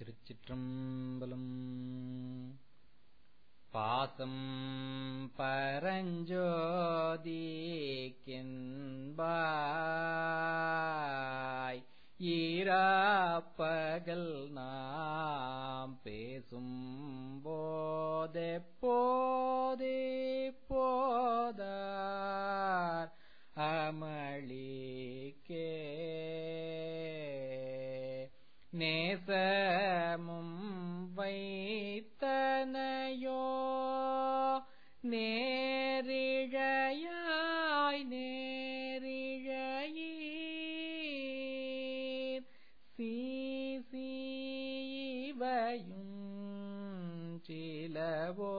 திருச்சிற்றம்பலம் பாசம் பரஞ்சோதிக்கின்பாய் ஈராப்பகல் நாம் பேசும் போதே போதே போதார் அமளிக்கே நேசமும் வைத்தனையோ நேரிழையாய் நேரிழையீர் சீசீவையும் சிலவோ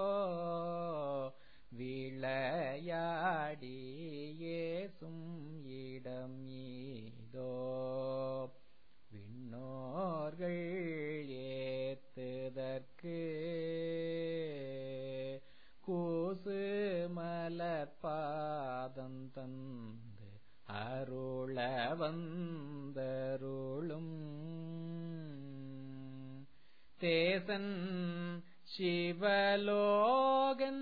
விளையாடியேசும் இடம் ஈதோ விண்ணோர்கள் ஏத்துதற்கு கூசு மலர்பாதம் தந்து அருள வந்தருளும் தேசன் சிவலோகன்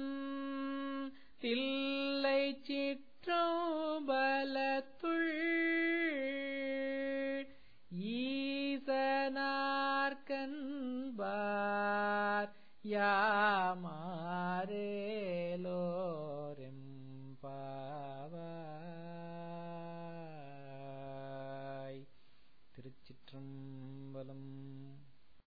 தில்லை சிற்றோபலத்துள் ஈசனார்கன்பார் யாமாரே